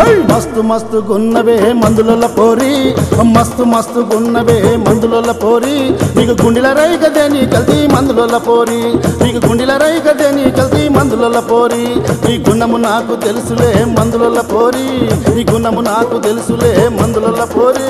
మస్తు మస్తు గున్నవే మందుల పోరి మస్తు మస్తు గున్నవే మందుల పోరి నీకు గుండెల రై కదే నీ కల్తీ మందుల పోరి నీకు గుండెల రై కదే నీ కల్తీ మందుల పోరి నీ గుణము నాకు తెలుసులే మందుల పోరి నీ గుణము నాకు తెలుసులే మందుల పోరి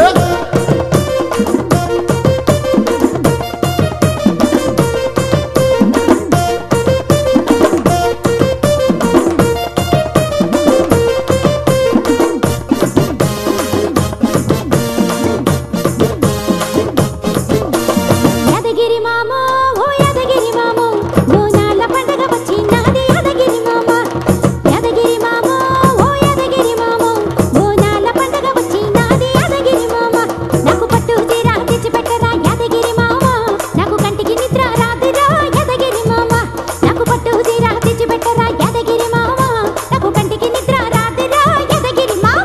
యాదగిరి మామో ఓ యాదగిరి మామో బోనాల పండగ వచ్చినాది యాదగిరి మామ యాదగిరి మామో ఓ యాదగిరి మామో బోనాల పండగ వచ్చినాది యాదగిరి మామ నాకు పట్టు చీర తెచ్చి పెట్టరా యాదగిరి మామ నాకు కంటికి నిద్ర రాదురా యాదగిరి మామ నాకు పట్టు చీర తెచ్చి పెట్టరా యాదగిరి మామ నాకు కంటికి నిద్ర రాదురా యాదగిరి మామ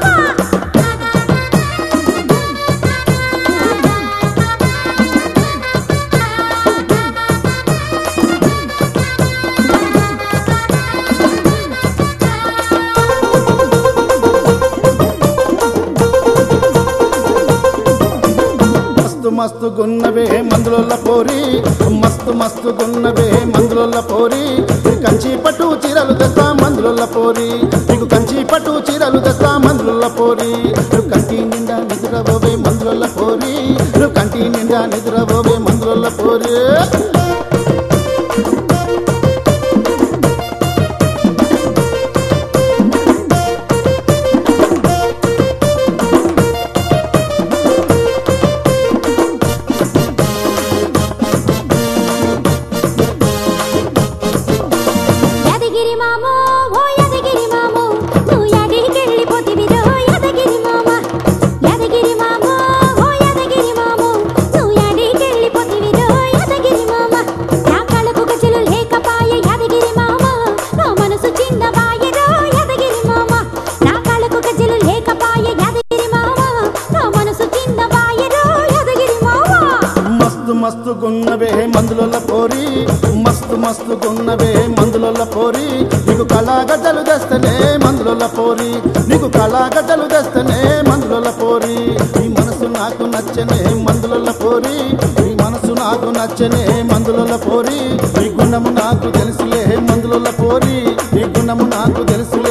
మస్తు మస్తు గున్నవే మందుల పోరి మస్తు మస్తు గున్నవే మందుల పోరి నీకు కంచి పట్టు చీరలు తెస్తా మందుల పోరి నీకు కంచి పట్టు చీరలు తెస్తా మందుల పోరి నువ్వు కంటి నిండా నిద్రపోవే మందుల పోరి నువ్వు కంటి నిండా నిద్రపోవే మందుల పోరి యాదగిరి మామో ఓ యాదగిరి మామో నువ్వు యాడికెళ్ళిపోతివిరో యాదగిరి మామ యాదగిరి మామో ఓ యాదగిరి మామో నువ్వు యాడికెళ్ళిపోతివిరో యాదగిరి మామ నా కళ్ళకు గజలు లేకపాయ యాదగిరి మామ నా మనసు చిన్నబాయరో యాదగిరి మామ నా కళ్ళకు గజలు లేకపాయ యాదగిరి మామ నా మనసు చిన్నబాయరో యాదగిరి మామ మస్తు మస్తు గున్నవే మందుల పోరి మస్తు మస్తు గున్నవే మందుల పోరి నీకు కళాగడ్డలు తెస్తేనే మందుల పోరి నీకు కళాగడ్డలు తెస్తేనే మందుల పోరి నీ మనసు నాకు నచ్చనే మందుల పోరి నీ మనసు నాకు నచ్చనే మందుల పోరి నీ గుణము నాకు తెలుసులే మందుల పోరి నీ గుణము నాకు తెలుసులే